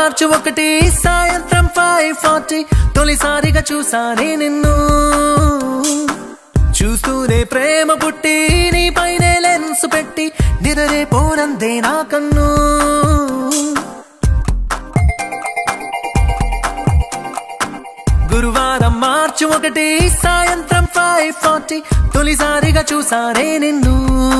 మార్చి ఒకటి సాయంత్రం five forty తొలిసారిగా చూసానే నిన్ను చూస్తూనే ప్రేమ పుట్టి నీ పైనే లెన్స్ పెట్టి నిరరే పోనందే నా కన్ను గురువారం మార్చి ఒకటి సాయంత్రం ఫైవ్ ఫార్టీ తొలిసారిగా చూసానే నిన్ను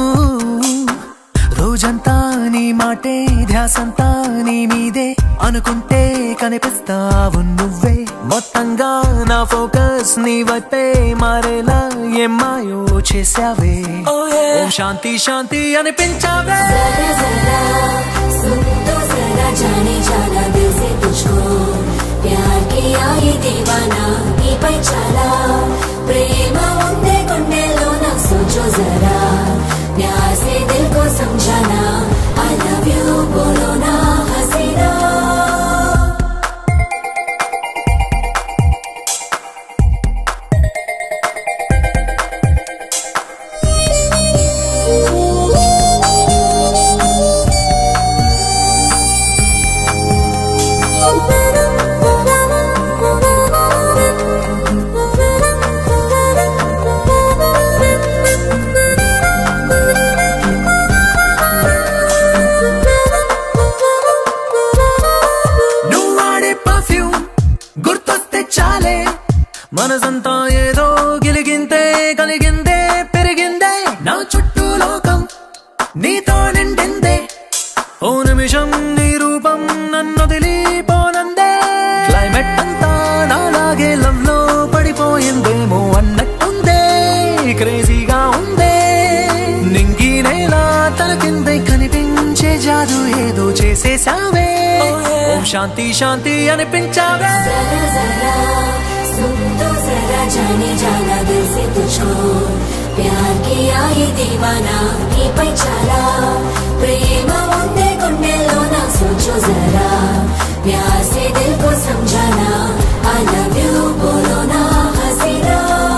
రోజంతా నీ మాటే ధ్యాసంతా నీ మీదే అనుకుంటే కనిపిస్తావు నువ్వే మొత్తంగా నా ఫోకస్ నీ వైపే మారేలా ఏమాయో చేసావే ఓం శాంతి శాంతి అనిపించావే जरा जरा सुन तो जरा जाने जाना दिल से तुझको प्यार किया ये दीवाना నీపై చాలా ప్రేమ ఉందే గుండెలో నా సోచో జరా प्यार से दिल को समझाना आई लव यू बोलो ना हसीना నువ్వు వాడే పర్ఫ్యూమ్ గుర్తొస్తే చాలే మనసంతా ఏదో గిలిగింతే కలిగిందే పెరిగిందే నా చుట్టూ లోకం నీతో నిండిందే ఓ నిమిషం నీ రూపం నన్ను తెలిపోనందే క్లైమేట్ అంతా నాలాగే లవ్ లో పడిపోయిందేమో అన్నట్టుందే క్రేజీగా ఉందే నింగి నేల తల కిందే కనిపించే జాదు ఏదో చేసేసావే ఓం శాంతి శాంతి అనిపించావే जरा जरा सुन तो जरा जाने जाना दिल से तुझको प्यार किया ये दीवाना నీపై చాలా ప్రేమ ఉందే గుండెలో నా సోచో జరా प्यार से दिल को समझाना आई लव यू बोलो ना हसीना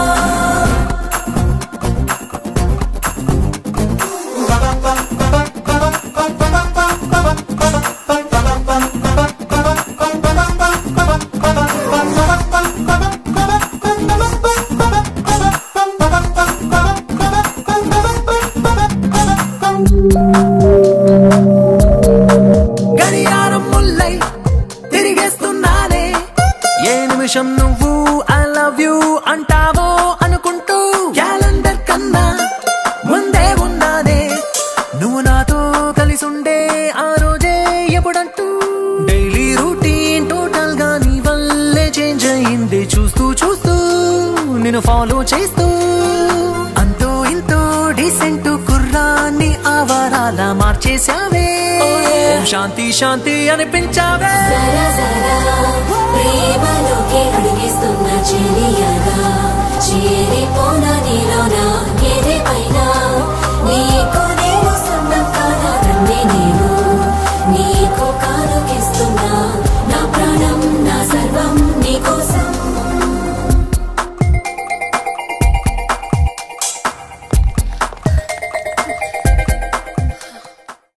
గడియారం ముల్లై తిరిగేస్తున్నానే ఏ నిమిషం నువ్వు ఐ లవ్ యూ అంటావో అనుకుంటూ క్యాలెండర్ కన్నా ముందే ఉన్నానే నువ్వు నాతో కలిసి ఉండే ఆ రోజే ఎప్పుడంటూ డైలీ రూటీన్ టోటల్ గా నీ వల్లే చేంజ్ అయింది చూస్తూ చూస్తూ నేను ఫాలో చేస్తూ అంతో ఇంతో డీసెంట్ కుర్రాన్ని ఆవారాల మార్చేశావే ఓం శాంతి శాంతి అనిపించావే జరా జరా ప్రేమలోకి అడిగేస్తున్న చెలియగా చేరిపోన నీలోనా